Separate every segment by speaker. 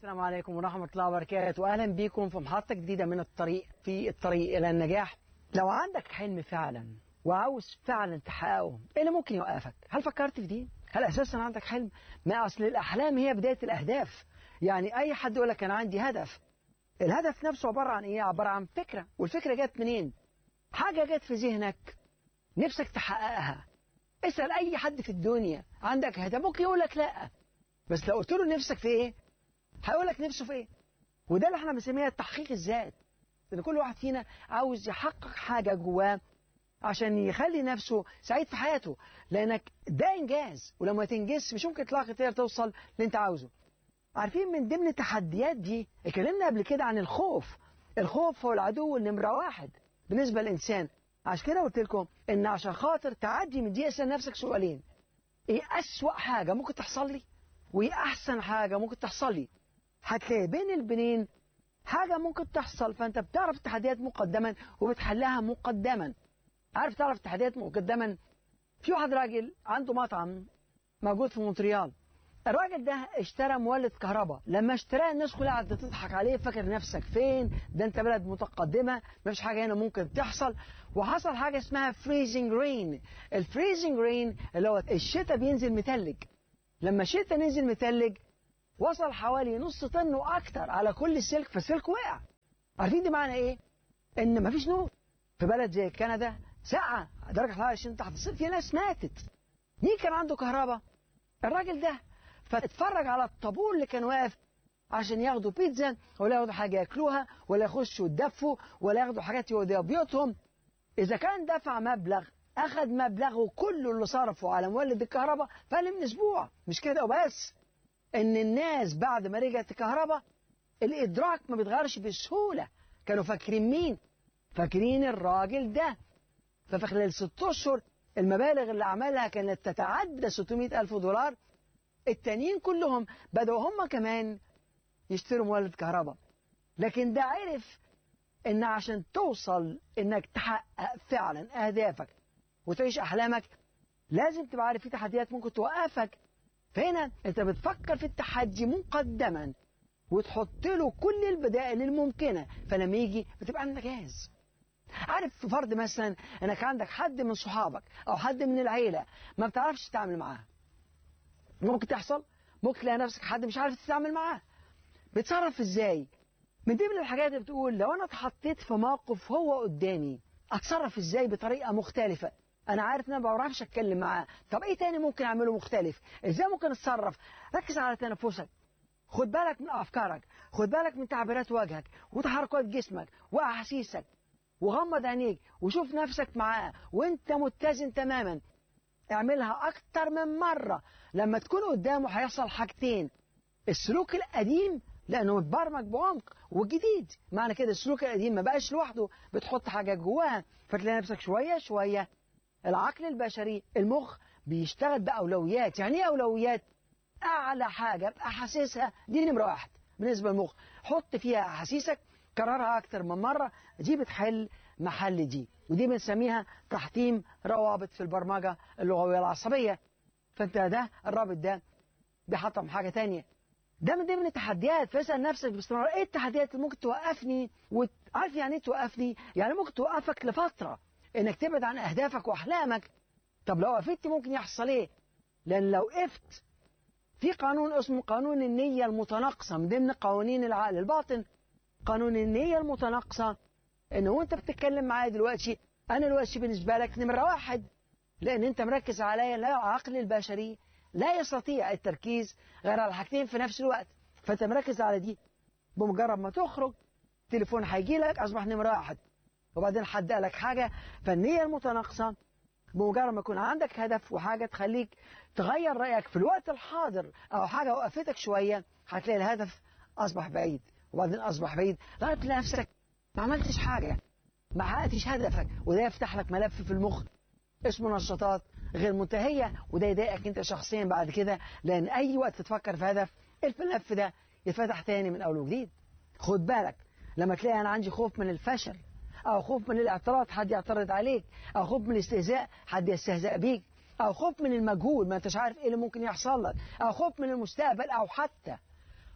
Speaker 1: السلام عليكم ورحمة الله وبركاته أهلا بكم في محطة جديدة من الطريق في الطريق إلى النجاح لو عندك حلم فعلا وعاوز فعلا تحققه إيه اللي ممكن يوقفك هل فكرت في دي هل أساسا عندك حلم ما أصل الأحلام هي بداية الأهداف يعني أي حد يقول لك أنا عندي هدف الهدف نفسه عبارة عن إيه عبارة عن فكرة والفكرة جت منين حاجة جت في ذهنك نفسك تحققها اسأل أي حد في الدنيا عندك هدف ممكن يقول لك لا بس لو قلت له نفسك في إيه هيقول لك نفسه في ايه وده اللي احنا بنسميها تحقيق الذات ان كل واحد فينا عاوز يحقق حاجه جواه عشان يخلي نفسه سعيد في حياته لانك ده انجاز ولما تنجز مش ممكن تلاقي تقدر توصل اللي انت عاوزه عارفين من ضمن التحديات دي اتكلمنا قبل كده عن الخوف الخوف هو العدو النمره واحد بالنسبه للانسان عشان كده قلت لكم ان عشان خاطر تعدي من دي اسال نفسك سؤالين ايه اسوأ حاجه ممكن تحصل لي وايه احسن حاجه ممكن تحصل لي هتلاقي بين البنين حاجة ممكن تحصل فأنت بتعرف التحديات مقدما وبتحلها مقدما عارف تعرف التحديات مقدما في واحد راجل عنده مطعم موجود في مونتريال الراجل ده اشترى مولد كهرباء لما اشتراه الناس كلها قعدت تضحك عليه فاكر نفسك فين ده انت بلد متقدمة مفيش حاجة هنا ممكن تحصل وحصل حاجة اسمها فريزنج رين الفريزنج رين اللي هو الشتاء بينزل متلج لما الشتاء نزل متلج وصل حوالي نص طن واكتر على كل السلك فالسلك وقع عارفين دي معنى ايه ان مفيش نور في بلد زي كندا ساعة درجة حرارة 20 تحت الصفر في ناس ماتت مين كان عنده كهرباء الراجل ده فاتفرج على الطابور اللي كان واقف عشان ياخدوا بيتزا ولا ياخدوا حاجة ياكلوها ولا يخشوا يدفوا ولا ياخدوا حاجات يوديها بيوتهم إذا كان دفع مبلغ أخذ مبلغه كله اللي صرفه على مولد الكهرباء فقل من أسبوع مش كده وبس ان الناس بعد ما رجعت الكهرباء الادراك ما بيتغيرش بسهوله كانوا فاكرين مين فاكرين الراجل ده ففي خلال ست اشهر المبالغ اللي عملها كانت تتعدى 600 الف دولار التانيين كلهم بدأوا هم كمان يشتروا مولد كهرباء لكن ده عرف ان عشان توصل انك تحقق فعلا اهدافك وتعيش احلامك لازم تبقى عارف في تحديات ممكن توقفك فهنا انت بتفكر في التحدي مقدما وتحط له كل البدائل الممكنه فلما يجي بتبقى عندك جاهز عارف في فرض مثلا انك عندك حد من صحابك او حد من العيله ما بتعرفش تتعامل معاه ممكن تحصل ممكن تلاقي نفسك حد مش عارف تتعامل معاه بتصرف ازاي من ضمن الحاجات اللي بتقول لو انا اتحطيت في موقف هو قدامي اتصرف ازاي بطريقه مختلفه انا عارف ان انا ما بعرفش اتكلم معاه طب ايه تاني ممكن اعمله مختلف ازاي ممكن اتصرف ركز على تنفسك خد بالك من افكارك خد بالك من تعبيرات وجهك وتحركات جسمك واحاسيسك وغمض عينيك وشوف نفسك معاه وانت متزن تماما اعملها اكتر من مره لما تكون قدامه هيحصل حاجتين السلوك القديم لانه متبرمج بعمق والجديد معنى كده السلوك القديم ما بقاش لوحده بتحط حاجه جواها فتلاقي نفسك شويه شويه العقل البشري المخ بيشتغل بأولويات يعني ايه أولويات أعلى حاجة أبقى حاسسها دي نمرة واحد بالنسبة للمخ حط فيها أحاسيسك كررها أكتر من مرة دي بتحل محل دي ودي بنسميها تحطيم روابط في البرمجة اللغوية العصبية فأنت ده الرابط ده بيحطم حاجة تانية ده من ضمن التحديات فاسأل نفسك باستمرار ايه التحديات اللي ممكن توقفني وعارف يعني ايه توقفني يعني ممكن توقفك لفترة انك تبعد عن اهدافك واحلامك طب لو وقفت ممكن يحصل ايه لان لو وقفت في قانون اسمه قانون النية المتناقصة من ضمن قوانين العقل الباطن قانون النية المتناقصة ان وانت بتتكلم معايا دلوقتي انا دلوقتي بالنسبة لك نمرة واحد لان انت مركز عليا لا العقل البشري لا يستطيع التركيز غير على حاجتين في نفس الوقت فانت مركز على دي بمجرد ما تخرج تليفون هيجي لك اصبح نمرة واحد وبعدين حد قال لك حاجة فالنية المتناقصة بمجرد ما يكون عندك هدف وحاجة تخليك تغير رأيك في الوقت الحاضر أو حاجة وقفتك شوية هتلاقي الهدف أصبح بعيد وبعدين أصبح بعيد لغاية تلاقي نفسك ما عملتش حاجة ما حققتش هدفك وده يفتح لك ملف في المخ اسمه نشاطات غير منتهية وده يضايقك انت شخصيا بعد كده لأن أي وقت تفكر في هدف الملف ده يتفتح تاني من أول وجديد خد بالك لما تلاقي أنا عندي خوف من الفشل أو خوف من الاعتراض حد يعترض عليك أو خوف من الاستهزاء حد يستهزأ بيك أو خوف من المجهول ما أنتش عارف إيه اللي ممكن يحصل لك أو خوف من المستقبل أو حتى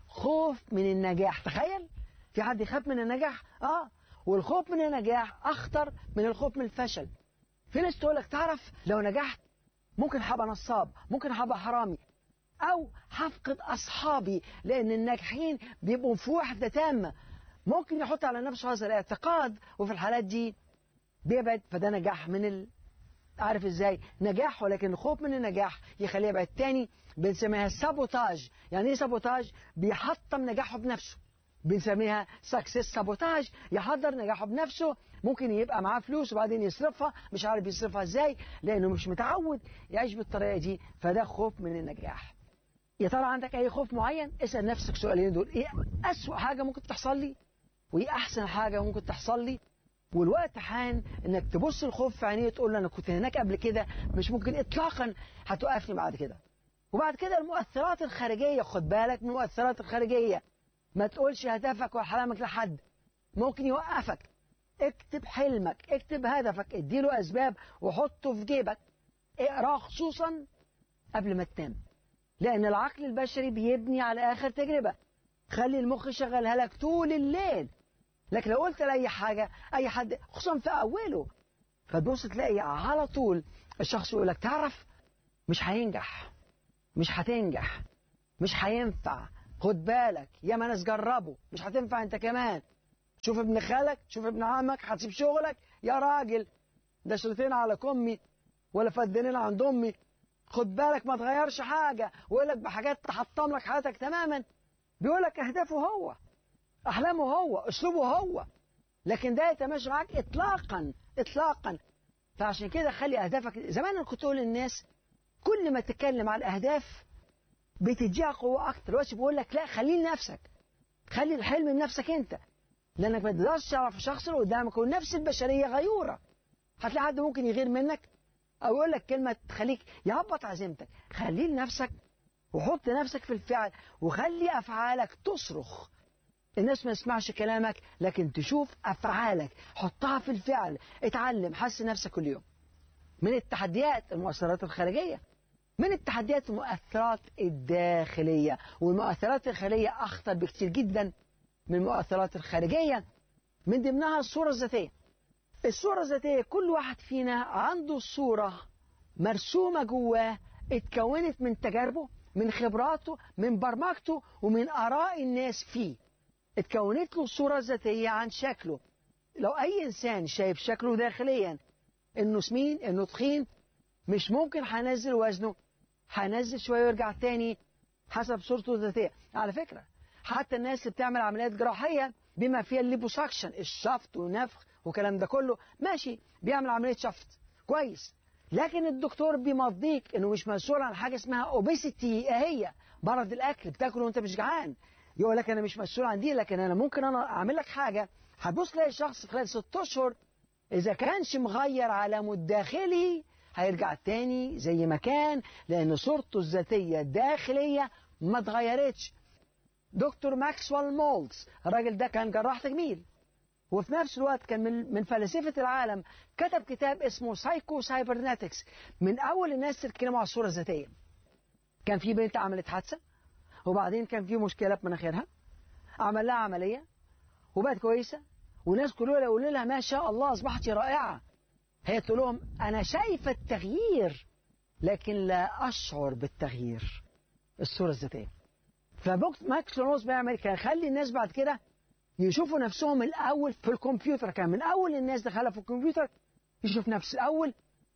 Speaker 1: خوف من النجاح تخيل في حد يخاف من النجاح اه والخوف من النجاح اخطر من الخوف من الفشل في ناس تقول لك تعرف لو نجحت ممكن هبقى نصاب ممكن هبقى حرامي او هفقد اصحابي لان الناجحين بيبقوا في وحده تامه ممكن يحط على نفسه هذا الاعتقاد وفي الحالات دي بيبعد فده نجاح من ال... عارف ازاي نجاح ولكن الخوف من النجاح يخليه يبعد تاني بنسميها سابوتاج يعني ايه سابوتاج بيحطم نجاحه بنفسه بنسميها سكسس سابوتاج يحضر نجاحه بنفسه ممكن يبقى معاه فلوس وبعدين يصرفها مش عارف يصرفها ازاي لانه مش متعود يعيش بالطريقه دي فده خوف من النجاح يا ترى عندك اي خوف معين اسال نفسك سؤالين دول ايه اسوأ حاجه ممكن تحصل لي وايه احسن حاجه ممكن تحصل لي والوقت حان انك تبص الخوف في عينيه تقول له انا كنت هناك قبل كده مش ممكن اطلاقا هتوقفني بعد كده وبعد كده المؤثرات الخارجيه خد بالك من المؤثرات الخارجيه ما تقولش هدفك وحلمك لحد ممكن يوقفك اكتب حلمك اكتب هدفك اديله اسباب وحطه في جيبك اقراه خصوصا قبل ما تنام لان العقل البشري بيبني على اخر تجربه خلي المخ يشغلها لك طول الليل لكن لو قلت لاي حاجه اي حد خصوصا في اوله فتبص تلاقي على طول الشخص يقول لك تعرف مش هينجح مش هتنجح مش هينفع خد بالك يا ما ناس جربوا مش هتنفع انت كمان شوف ابن خالك شوف ابن عمك هتسيب شغلك يا راجل ده شريطين على كمي ولا فدانين عند امي خد بالك ما تغيرش حاجه ويقول لك بحاجات تحطم لك حياتك تماما بيقول لك اهدافه هو احلامه هو اسلوبه هو لكن ده يتماشى معاك اطلاقا اطلاقا فعشان كده خلي اهدافك زمان انا كنت اقول للناس كل ما تتكلم عن الاهداف بتديها قوه اكتر دلوقتي بقول لك لا خليه لنفسك خلي الحلم لنفسك انت لانك ما تقدرش تعرف الشخص اللي قدامك والنفس البشريه غيوره هتلاقي حد ممكن يغير منك او يقول لك كلمه تخليك يهبط عزيمتك خليه لنفسك وحط نفسك في الفعل وخلي افعالك تصرخ الناس ما تسمعش كلامك لكن تشوف افعالك حطها في الفعل اتعلم حسن نفسك كل يوم من التحديات المؤثرات الخارجيه من التحديات المؤثرات الداخليه والمؤثرات الخارجيه اخطر بكثير جدا من المؤثرات الخارجيه من ضمنها الصوره الذاتيه الصوره الذاتيه كل واحد فينا عنده صوره مرسومه جواه اتكونت من تجاربه من خبراته من برمجته ومن آراء الناس فيه اتكونت له صورة ذاتية عن شكله لو أي إنسان شايف شكله داخليا إنه سمين إنه تخين مش ممكن هنزل وزنه هنزل شوية ويرجع تاني حسب صورته الذاتية على فكرة حتى الناس اللي بتعمل عمليات جراحية بما فيها الليبوساكشن الشفط ونفخ والكلام ده كله ماشي بيعمل عملية شفط كويس لكن الدكتور بيمضيك انه مش مسؤول عن حاجه اسمها اوبيسيتي هي مرض الاكل بتاكل وانت مش جعان يقول لك انا مش مسؤول عن دي لكن انا ممكن انا اعمل لك حاجه هتبص تلاقي الشخص خلال ست اشهر اذا كانش مغير علامه الداخلي هيرجع تاني زي ما كان لان صورته الذاتيه الداخليه ما اتغيرتش دكتور ماكسويل مولتز الراجل ده كان جراح تجميل وفي نفس الوقت كان من, من فلاسفة العالم كتب كتاب اسمه سايكو سايبرناتكس من أول الناس اللي اتكلموا على الصورة الذاتية كان في بنت عملت حادثة وبعدين كان في مشكلة في مناخيرها عمل لها عملية وبقت كويسة والناس كلها يقولوا لها ما شاء الله أصبحت رائعة هي تقول لهم أنا شايفة التغيير لكن لا أشعر بالتغيير الصورة الذاتية فبوكس ماكس لونوس بيعمل كان يخلي الناس بعد كده يشوفوا نفسهم الأول في الكمبيوتر كان من أول الناس دخلها في الكمبيوتر يشوف نفسه الأول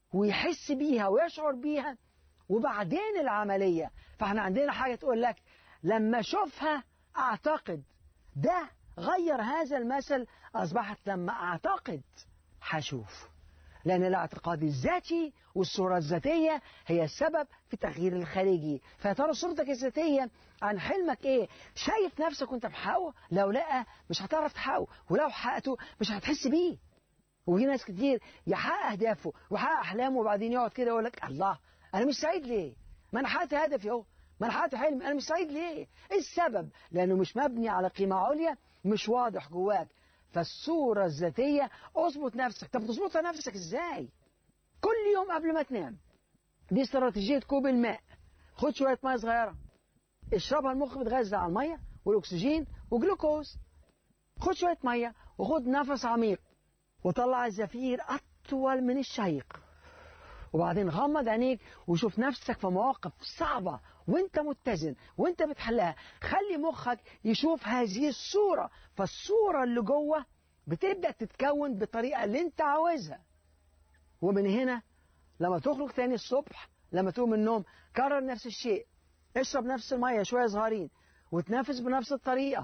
Speaker 1: ويحس بيها ويشعر بيها وبعدين العملية فاحنا عندنا حاجة تقول لك لما أشوفها أعتقد ده غير هذا المثل أصبحت لما أعتقد هشوف لأن الاعتقاد الذاتي والصورة الذاتية هي السبب في التغيير الخارجي فيا ترى صورتك الذاتية عن حلمك إيه شايف نفسك وأنت بحقه لو لا مش هتعرف تحققه ولو حققته مش هتحس بيه وفي ناس كتير يحقق أهدافه ويحقق أحلامه وبعدين يقعد كده يقول لك الله أنا مش سعيد ليه ما أنا حققت هدفي أهو ما أنا حققت حلمي أنا مش سعيد ليه إيه السبب لأنه مش مبني على قيمة عليا مش واضح جواك فالصورة الذاتية اظبط نفسك طب تظبطها نفسك ازاي كل يوم قبل ما تنام دي استراتيجية كوب الماء خد شوية مية صغيرة اشربها المخ بيتغذى على الميه والاكسجين وجلوكوز خد شويه ميه وخد نفس عميق وطلع الزفير اطول من الشهيق وبعدين غمض عينيك وشوف نفسك في مواقف صعبة وانت متزن وانت بتحلها خلي مخك يشوف هذه الصورة فالصورة اللي جوه بتبدأ تتكون بالطريقة اللي انت عاوزها ومن هنا لما تخرج تاني الصبح لما تقوم من النوم كرر نفس الشيء اشرب نفس المية شوية صغيرين وتنافس بنفس الطريقة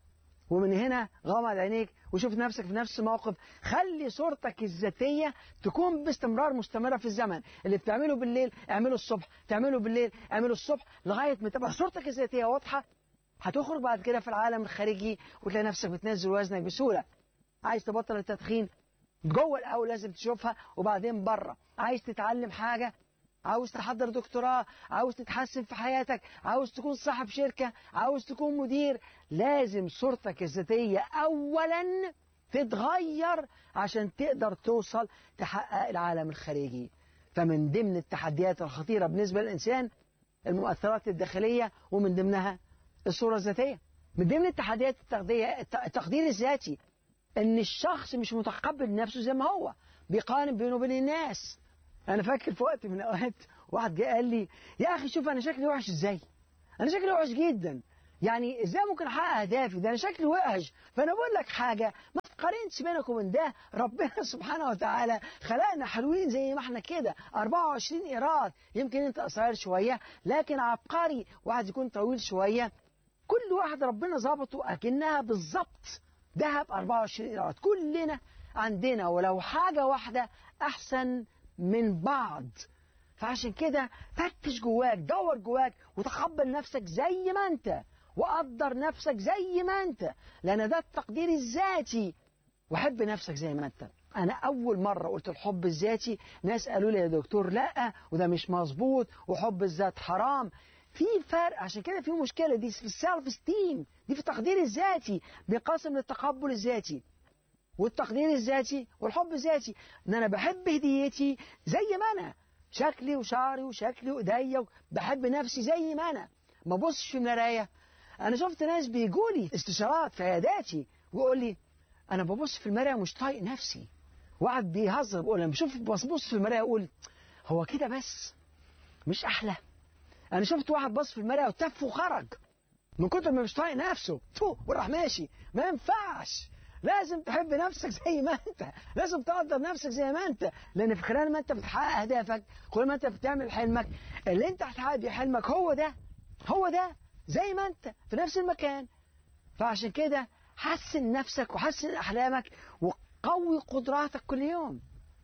Speaker 1: ومن هنا غمض عينيك وشوف نفسك في نفس الموقف خلي صورتك الذاتية تكون باستمرار مستمرة في الزمن اللي بتعمله بالليل اعمله الصبح تعمله بالليل اعمله الصبح لغاية ما تبقى صورتك الذاتية واضحة هتخرج بعد كده في العالم الخارجي وتلاقي نفسك بتنزل وزنك بسهولة عايز تبطل التدخين جوه الأول لازم تشوفها وبعدين بره عايز تتعلم حاجة عاوز تحضر دكتوراه عاوز تتحسن في حياتك عاوز تكون صاحب شركة عاوز تكون مدير لازم صورتك الذاتية أولا تتغير عشان تقدر توصل تحقق العالم الخارجي فمن ضمن التحديات الخطيرة بالنسبة للإنسان المؤثرات الداخلية ومن ضمنها الصورة الذاتية من ضمن التحديات التقدير الذاتي ان الشخص مش متقبل نفسه زي ما هو بيقارن بينه وبين الناس انا فاكر في وقت من الاوقات واحد جه قال لي يا اخي شوف انا شكلي وحش ازاي انا شكلي وحش جدا يعني ازاي ممكن احقق اهدافي ده انا شكلي وحش فانا بقول لك حاجه ما تقارنش بينك وبين ده ربنا سبحانه وتعالى خلقنا حلوين زي ما احنا كده 24 ايراد يمكن انت قصير شويه لكن عبقري واحد يكون طويل شويه كل واحد ربنا ظبطه اكنها بالظبط ذهب 24 ايراد كلنا عندنا ولو حاجه واحده احسن من بعض فعشان كده فتش جواك دور جواك وتقبل نفسك زي ما انت وقدر نفسك زي ما انت لان ده التقدير الذاتي وحب نفسك زي ما انت انا اول مره قلت الحب الذاتي ناس قالوا لي يا دكتور لا وده مش مظبوط وحب الذات حرام في فرق عشان كده في مشكله دي في السيلف ستيم دي في التقدير الذاتي بينقسم للتقبل الذاتي والتقدير الذاتي والحب الذاتي ان انا بحب هديتي زي ما انا شكلي وشعري وشكلي وايديا بحب نفسي زي ما انا ما ببصش في المرايه انا شفت ناس بيجوا لي استشارات في عياداتي ويقول لي انا ببص في المرايه مش طايق نفسي وقعد بيهزر بيقول لما بشوف ببص في المرايه اقول هو كده بس مش احلى انا شفت واحد بص في المرايه وتف وخرج من كتر ما مش طايق نفسه تو وراح ماشي ما ينفعش لازم تحب نفسك زي ما انت لازم تقدر نفسك زي ما انت لان في خلال ما انت بتحقق اهدافك كل ما انت بتعمل حلمك اللي انت هتحقق بيه حلمك هو ده هو ده زي ما انت في نفس المكان فعشان كده حسن نفسك وحسن احلامك وقوي قدراتك كل يوم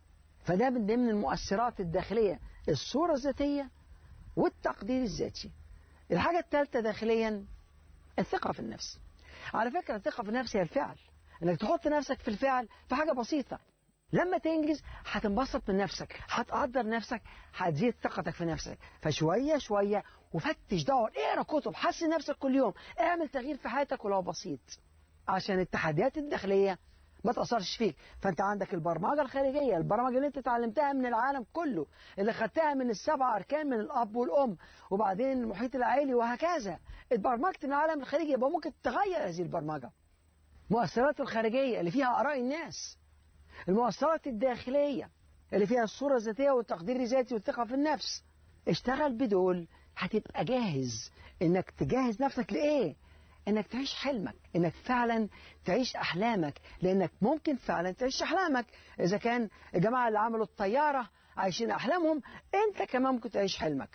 Speaker 1: فده من ضمن المؤثرات الداخليه الصوره الذاتيه والتقدير الذاتي الحاجه الثالثه داخليا الثقه في النفس على فكره الثقه في النفس هي الفعل انك تحط نفسك في الفعل في حاجة بسيطة لما تنجز هتنبسط من نفسك هتقدر نفسك هتزيد ثقتك في نفسك فشوية شوية وفتش دور اقرا كتب حسن نفسك كل يوم اعمل تغيير في حياتك ولو بسيط عشان التحديات الداخلية ما تأثرش فيك فأنت عندك البرمجة الخارجية البرمجة اللي أنت اتعلمتها من العالم كله اللي خدتها من السبع أركان من الأب والأم وبعدين المحيط العائلي وهكذا اتبرمجت من العالم الخارجي يبقى ممكن تغير هذه البرمجة المؤثرات الخارجية اللي فيها آراء الناس المؤثرات الداخلية اللي فيها الصورة الذاتية والتقدير الذاتي والثقة في النفس اشتغل بدول هتبقى جاهز انك تجهز نفسك لإيه انك تعيش حلمك انك فعلا تعيش احلامك لانك ممكن فعلا تعيش احلامك اذا كان الجماعة اللي عملوا الطيارة عايشين احلامهم انت كمان ممكن تعيش حلمك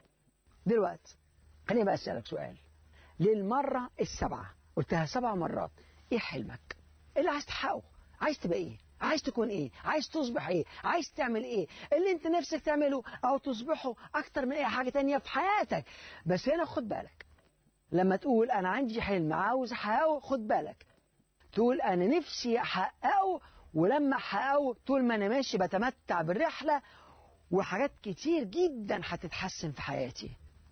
Speaker 1: دلوقتي خليني بقى اسألك سؤال للمرة السبعة قلتها سبع مرات ايه حلمك ايه اللي عايز تحققه عايز تبقى ايه عايز تكون ايه عايز تصبح ايه عايز تعمل ايه اللي انت نفسك تعمله او تصبحه اكتر من اي حاجة تانية في حياتك بس هنا خد بالك لما تقول انا عندي حلم عاوز احققه خد بالك تقول انا نفسي احققه ولما احققه طول ما انا ماشي بتمتع بالرحلة وحاجات كتير جدا هتتحسن في حياتي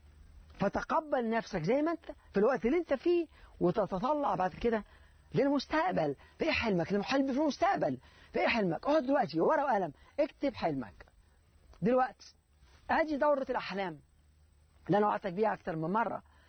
Speaker 1: فتقبل نفسك زي ما انت في الوقت اللي انت فيه وتتطلع بعد كده للمستقبل في ايه حلمك للحلم في المستقبل في ايه حلمك اقعد دلوقتي ورقه وقلم اكتب حلمك دلوقتي ادي دورة الاحلام اللي انا وعدتك بيها اكتر من مرة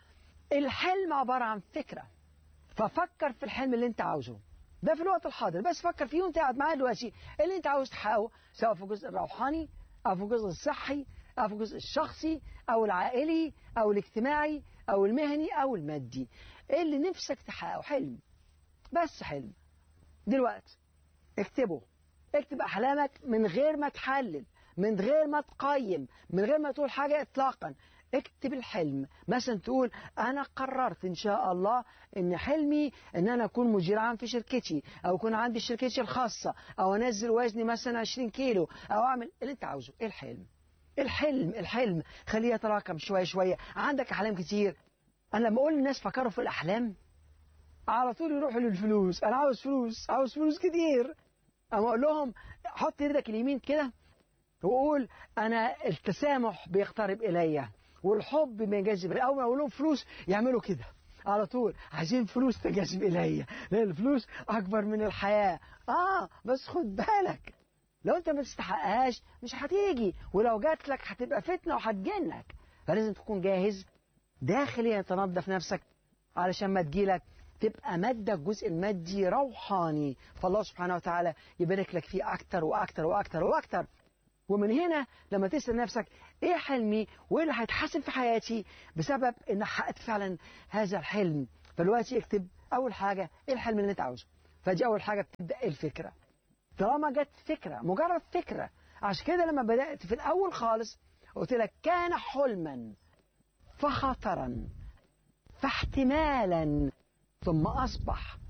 Speaker 1: الحلم عبارة عن فكرة ففكر في الحلم اللي انت عاوزه ده في الوقت الحاضر بس فكر فيه وانت قاعد معاه دلوقتي اللي انت عاوز تحققه سواء في الجزء الروحاني او في الجزء الصحي او في الجزء الشخصي او العائلي او الاجتماعي او المهني او المادي اللي نفسك تحققه حلم بس حلم دلوقتي اكتبه اكتب احلامك من غير ما تحلل من غير ما تقيم من غير ما تقول حاجة اطلاقا اكتب الحلم مثلا تقول انا قررت ان شاء الله ان حلمي ان انا اكون مدير عام في شركتي او يكون عندي شركتي الخاصة او انزل وزني مثلا 20 كيلو او اعمل اللي انت عاوزه ايه الحلم الحلم الحلم خليه يتراكم شوية شوية عندك احلام كتير انا لما اقول للناس فكروا في الاحلام على طول يروحوا للفلوس انا عاوز فلوس عاوز فلوس كتير اما اقول لهم حط ايدك اليمين كده وقول انا التسامح بيقترب الي والحب بينجذب اول ما اقول لهم فلوس يعملوا كده على طول عايزين فلوس تجذب الي لان الفلوس اكبر من الحياه اه بس خد بالك لو انت ما تستحقهاش مش هتيجي ولو جات لك هتبقى فتنه وهتجنك فلازم تكون جاهز داخليا تنظف نفسك علشان ما تجيلك تبقى مادة الجزء المادي روحاني فالله سبحانه وتعالى يبارك لك فيه أكتر وأكتر وأكتر وأكتر ومن هنا لما تسأل نفسك إيه حلمي وإيه اللي هيتحسن في حياتي بسبب إن حققت فعلا هذا الحلم فدلوقتي اكتب أول حاجة إيه الحلم اللي أنت عاوزه فدي أول حاجة بتبدأ الفكرة طالما جت فكرة مجرد فكرة عشان كده لما بدأت في الأول خالص قلت لك كان حلما فخطرا فاحتمالا ثم أصبح